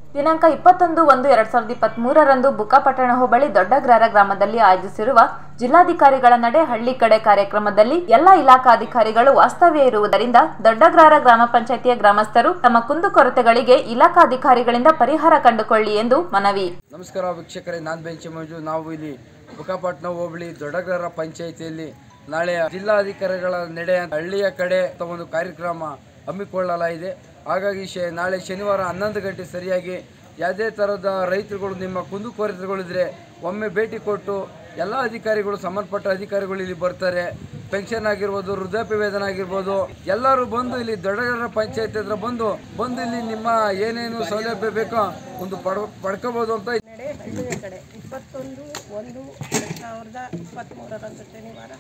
ದಿನಾಂಕ ಇಪ್ಪತ್ತೊಂದು ಒಂದು ಎರಡ್ ಸಾವಿರದ ಇಪ್ಪತ್ತ್ ಮೂರರಂದು ಬುಕ್ಕಾಪಟ್ಟಣ ಹೋಬಳಿ ದೊಡ್ಡಗ್ರಾರ ಗ್ರಾಮದಲ್ಲಿ ಆಯೋಜಿಸಿರುವ ಜಿಲ್ಲಾಧಿಕಾರಿಗಳ ನಡೆ ಹಳ್ಳಿ ಕಡೆ ಕಾರ್ಯಕ್ರಮದಲ್ಲಿ ಎಲ್ಲಾ ಇಲಾಖಾಧಿಕಾರಿಗಳು ವಾಸ್ತವ್ಯ ಇರುವುದರಿಂದ ದೊಡ್ಡಗ್ರಾರ ಗ್ರಾಮ ಪಂಚಾಯಿತಿಯ ಗ್ರಾಮಸ್ಥರು ತಮ್ಮ ಕುಂದುಕೊರತೆಗಳಿಗೆ ಇಲಾಖಾಧಿಕಾರಿಗಳಿಂದ ಪರಿಹಾರ ಕಂಡುಕೊಳ್ಳಿ ಎಂದು ಮನವಿ ನಮಸ್ಕಾರ ವೀಕ್ಷಕರೇ ನಾನು ಬೆಂಚಿ ಮಂಜು ನಾವು ಇಲ್ಲಿ ಬುಕ್ಕಾಪಟ್ಟಣ ಹೋಬಳಿ ದೊಡ್ಡಗರ ಪಂಚಾಯಿತಿಯಲ್ಲಿ ನಾಳೆ ಜಿಲ್ಲಾಧಿಕಾರಿಗಳ ನಡೆ ಹಳ್ಳಿಯ ಕಡೆ ಅಂತ ಒಂದು ಕಾರ್ಯಕ್ರಮ ಹಮ್ಮಿಕೊಳ್ಳಲಾಗಿದೆ ಹಾಗಾಗಿ ಶ ನಾಳೆ ಶನಿವಾರ ಹನ್ನೊಂದು ಗಂಟೆ ಸರಿಯಾಗಿ ಯಾವುದೇ ಥರದ ರೈತರುಗಳು ನಿಮ್ಮ ಕುಂದುಕೊರತೆಗಳಿದ್ರೆ ಒಮ್ಮೆ ಭೇಟಿ ಕೊಟ್ಟು ಎಲ್ಲ ಅಧಿಕಾರಿಗಳು ಸಂಬಂಧಪಟ್ಟ ಅಧಿಕಾರಿಗಳು ಇಲ್ಲಿ ಬರ್ತಾರೆ ಪೆನ್ಷನ್ ಆಗಿರ್ಬೋದು ವೃದ್ಧಾಪ್ಯ ವೇತನ ಆಗಿರ್ಬೋದು ಎಲ್ಲರೂ ಬಂದು ಇಲ್ಲಿ ದೊಡ್ಡಗರ ಪಂಚಾಯತ್ ಹತ್ರ ಬಂದು ಬಂದು ಇಲ್ಲಿ ನಿಮ್ಮ ಏನೇನು ಸೌಲಭ್ಯ ಬೇಕೋ ಒಂದು ಪಡ್ ಪಡ್ಕೋಬೋದು ಅಂತ ನಡೆ ಹಳ್ಳಿಯ ಕಡೆ ಇಪ್ಪತ್ತೊಂದು ಒಂದು ಎರಡು ಸಾವಿರದ ಇಪ್ಪತ್ತ್ಮೂರರಂದು ಶನಿವಾರ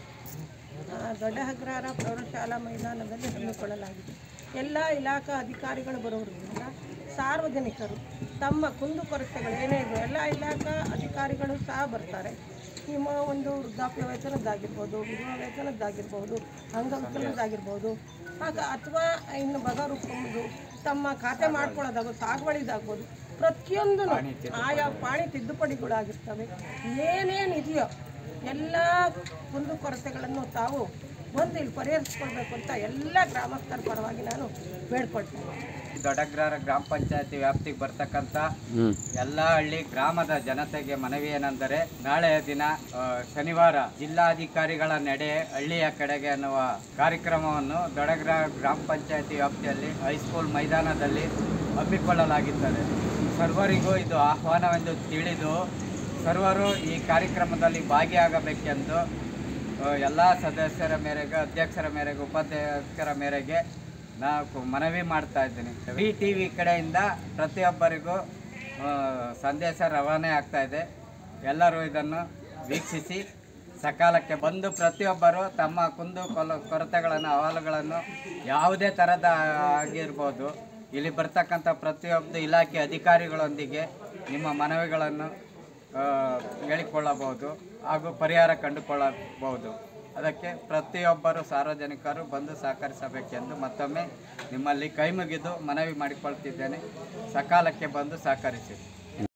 ಆ, ದೊಡ್ಡಹಗ್ರಹಾರ ಪ್ರೌಢಶಾಲಾ ಮೈದಾನದಲ್ಲಿ ಹಮ್ಮಿಕೊಳ್ಳಲಾಗಿದೆ ಎಲ್ಲ ಇಲಾಖಾ ಅಧಿಕಾರಿಗಳು ಬರುವುದರಿಂದ ಸಾರ್ವಜನಿಕರು ತಮ್ಮ ಕುಂದುಕೊರತೆಗಳು ಏನೇ ಇದ್ರು ಎಲ್ಲ ಇಲಾಖಾ ಅಧಿಕಾರಿಗಳು ಸಹ ಬರ್ತಾರೆ ನಿಮ್ಮ ಒಂದು ವೃದ್ಧಾಪ್ಯ ವೇತನದ್ದಾಗಿರ್ಬೋದು ವಿಧವಾ ವೇತನದ್ದಾಗಿರ್ಬೋದು ಅಂಗವಿಕಲದ್ದಾಗಿರ್ಬೋದು ಆಗ ಅಥವಾ ಇನ್ನು ಬಗರುಕೊಂಡು ತಮ್ಮ ಖಾತೆ ಮಾಡ್ಕೊಳ್ಳೋದಾಗ್ಬೋದು ಸಾಗುವಳಿದಾಗ್ಬೋದು ಪ್ರತಿಯೊಂದು ಆಯಾ ಪಾಣಿ ತಿದ್ದುಪಡಿಗಳಾಗಿರ್ತವೆ ಏನೇನು ಇದೆಯೋ ಎಲ್ಲ ಕುಂದುಕೊರತೆಗಳನ್ನು ತಾವು ಬಂದು ಇಲ್ಲಿ ಪರಿಹರಿಸ್ಕೊಳ್ಬೇಕು ಅಂತ ಎಲ್ಲ ಗ್ರಾಮಸ್ಥರ ಪರವಾಗಿ ನಾನು ಬೇಡ್ಕೊಳ್ತೇನೆ ದೊಡ್ಡಗ್ರಾರ ಗ್ರಾಮ ಪಂಚಾಯತಿ ವ್ಯಾಪ್ತಿಗೆ ಬರ್ತಕ್ಕಂಥ ಎಲ್ಲ ಹಳ್ಳಿ ಗ್ರಾಮದ ಜನತೆಗೆ ಮನವಿ ಏನೆಂದರೆ ನಾಳೆಯ ದಿನ ಆ, ಶನಿವಾರ ಜಿಲ್ಲಾಧಿಕಾರಿಗಳ ನಡೆ ಹಳ್ಳಿಯ ಕಡೆಗೆ ಅನ್ನುವ ಕಾರ್ಯಕ್ರಮವನ್ನು ದೊಡ್ಡಗ್ರಾರ ಗ್ರಾಮ ಪಂಚಾಯತಿ ವ್ಯಾಪ್ತಿಯಲ್ಲಿ ಹೈಸ್ಕೂಲ್ ಮೈದಾನದಲ್ಲಿ ಹಮ್ಮಿಕೊಳ್ಳಲಾಗಿತ್ತದೆ ಸರ್ವರಿಗೂ ಇದು ಆಹ್ವಾನವೆಂದು ತಿಳಿದು ಸರ್ವರು ಈ ಕಾರ್ಯಕ್ರಮದಲ್ಲಿ ಭಾಗಿಯಾಗಬೇಕೆಂದು ಎಲ್ಲ ಸದಸ್ಯರ ಮೇರೆಗೆ ಅಧ್ಯಕ್ಷರ ಮೇರೆಗೆ ಉಪಾಧ್ಯಕ್ಷರ ಮೇರೆಗೆ ನಾವು ಮನವಿ ಮಾಡ್ತಾ ಇದ್ದೀನಿ ವಿ ಟಿ ವಿ ಕಡೆಯಿಂದ ಪ್ರತಿಯೊಬ್ಬರಿಗೂ ಆ, ಸಂದೇಶ ರವಾನೆ ಆಗ್ತಾ ಇದೆ ಎಲ್ಲರೂ ಇದನ್ನು ವೀಕ್ಷಿಸಿ ಸಕಾಲಕ್ಕೆ ಬಂದು ಪ್ರತಿಯೊಬ್ಬರು ತಮ್ಮ ಕುಂದು ಕೊಲ ಕೊರತೆಗಳನ್ನು ಅಹವಾಲುಗಳನ್ನು ಯಾವುದೇ ಥರದ ಆಗಿರ್ಬೋದು ಇಲ್ಲಿ ಬರ್ತಕ್ಕಂಥ ಪ್ರತಿಯೊಬ್ಬ ಇಲಾಖೆ ಅಧಿಕಾರಿಗಳೊಂದಿಗೆ ನಿಮ್ಮ ಮನವಿಗಳನ್ನು ಆ, ಹೇಳಿಕೊಳ್ಳಬಹುದು ಹಾಗೂ ಪರಿಹಾರ ಕಂಡುಕೊಳ್ಳಬಹುದು ಅದಕ್ಕೆ ಪ್ರತಿಯೊಬ್ಬರು ಸಾರ್ವಜನಿಕರು ಬಂದು ಸಹಕರಿಸಬೇಕೆಂದು ಮತ್ತೊಮ್ಮೆ ನಿಮ್ಮಲ್ಲಿ ಕೈ ಮುಗಿದು ಮನವಿ ಮಾಡಿಕೊಳ್ತಿದ್ದೇನೆ ಸಕಾಲಕ್ಕೆ ಬಂದು ಸಹಕರಿಸಿ